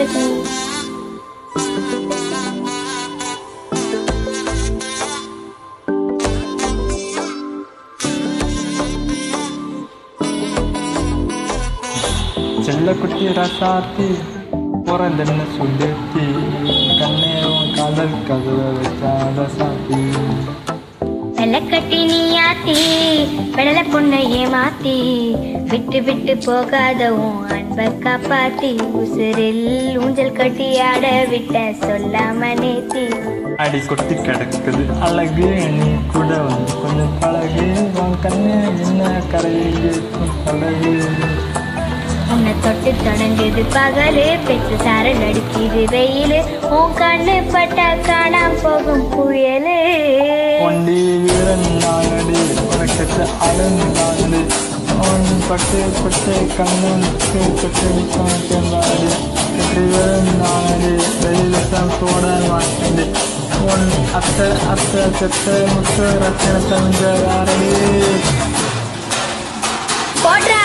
மகாலட்சுமி செல்லக்குட்டி ரசாத்தி பிறந்தென்ன சொல்லிட்டி கண்ணேரும் காதல் கதவை வச்சா ரசாத்தி வெள்ளக்கட்டி நீ ஆத்தி வெடல பொண்ணை ஏமாத்தி விட்டு விட்டு போகாத உன் அன்பை காப்பாத்தி உசுரில் ஊஞ்சல் கட்டி ஆட விட்ட சொல்லாம நேத்தி அடி கொட்டி கிடக்குது அழகு நீ கூட வந்து கொஞ்சம் பழகு உன் கண்ணு என்ன கரையில் இருக்கும் பழகு உன்னை தொட்டு தொடங்குது பகலு பெற்று சாரல் அடிக்குது வெயிலு உன் கண்ணு பட்டா காணாம போகும் புயலு ஒண்டி வீரன் நானடி உனக்கு அழகு நானடி உன் பட்டு பட்டு கண்ணன் தொட்டு தேர்ந்தாடி வெற்றி வீரன் நானடி வெளியில தான் போட மாட்டேன் உன் அத்தை அத்தை செத்த முத்து ரத்தின தந்த யாரடி போடுறா